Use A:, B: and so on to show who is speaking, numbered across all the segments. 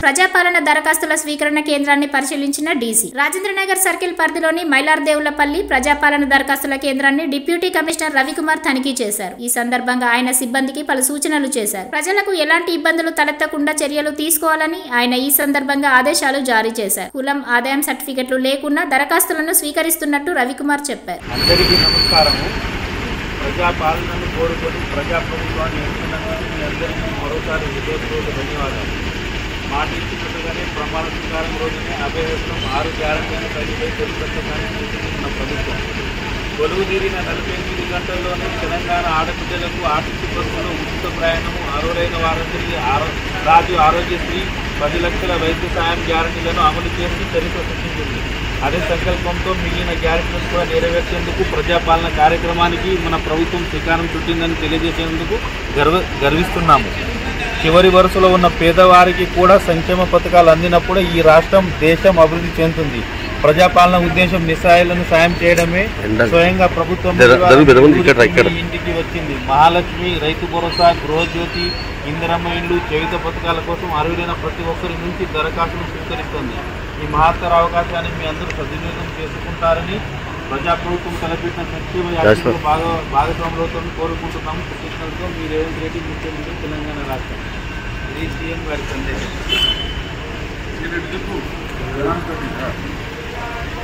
A: ప్రజాపాలన దరఖాస్తుల స్వీకరణ కేంద్రాన్ని పరిశీలించిన డీసీ రాజేంద్రనగర్ సర్కిల్ పరిధిలోని మైలార్దేవులపల్లి ప్రజాపాలన దరఖాస్తుల కేంద్రాన్ని డిప్యూటీ కమిషనర్ రవికుమార్ తనిఖీ చేశారు ఈ సందర్భంగా ఆయన సిబ్బందికి పలు సూచనలు చేశారు ప్రజలకు ఎలాంటి ఇబ్బందులు తలెత్తకుండా చర్యలు తీసుకోవాలని ఆయన ఈ సందర్భంగా ఆదేశాలు జారీ చేశారు కులం ఆదాయం సర్టిఫికెట్లు లేకున్నా దరఖాస్తులను స్వీకరిస్తున్నట్టు రవికుమార్ చెప్పారు
B: అందరికీ నమస్కారము ప్రజాపాలనను కోరుకొని ప్రజాప్రభుత్వాన్ని ఎన్నుకున్నందుకు మీ అందరికీ మరోసారి హృదయపూర్వక ధన్యవాదాలు మాట ఇచ్చినట్టుగానే ప్రమాణ స్వీకారం రోజునే అభయహస్తం ఆరు గ్యారంటీలను ప్రజలపై తొలిపెట్టగానే చేసింది మన ప్రభుత్వం కొలువు తీరిన నలభై ఎనిమిది గంటల్లోనే తెలంగాణ ఆడబిడ్డలకు ఆర్టీసీ బస్సులో ఉచిత ప్రయాణము అర్హులైన వారందరికీ ఆరో రాజు ఆరోగ్యశ్రీ పది లక్షల వైద్య సాయం గ్యారంటీలను అమలు చేసి చరిత్ర సృష్టించింది అదే సంకల్పంతో మిగిలిన గ్యారెంటీలను కూడా నెరవేర్చేందుకు ప్రజాపాలన కార్యక్రమానికి మన ప్రభుత్వం శ్రీకారం చుట్టిందని తెలియజేసేందుకు గర్వ గర్విస్తున్నాము చివరి వరుసలో ఉన్న పేదవారికి కూడా సంక్షేమ పథకాలు అందినప్పుడే ఈ రాష్ట్రం దేశం అభివృద్ధి చెందుతుంది ప్రజాపాలన ఉద్దేశం నిస్సాయాలను సాయం చేయడమే స్వయంగా ప్రభుత్వం మీ ఇంటికి వచ్చింది మహాలక్ష్మి రైతు భరోసా గృహజ్యోతి ఇందిరమ్మ ఇండ్లు చేయుత పథకాల కోసం అర్హులైన ప్రతి ఒక్కరి నుంచి దరఖాస్తులు స్వీకరిస్తుంది ఈ మహత్తర అవకాశాన్ని మీ అందరూ సద్వినియోగం చేసుకుంటారని ప్రజాప్రభుత్వం తలపెట్టిన సంక్షేమ యాత్రలో భాగ భాగస్వాములతో కోరుకుంటున్నాము కృతజ్ఞతలతో మీ రేవంత్ రెడ్డి ముఖ్యమంత్రి తెలంగాణ రాష్ట్రం ఇది సీఎం గారి సందేశం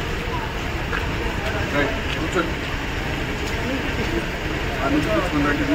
C: కూర్చోండి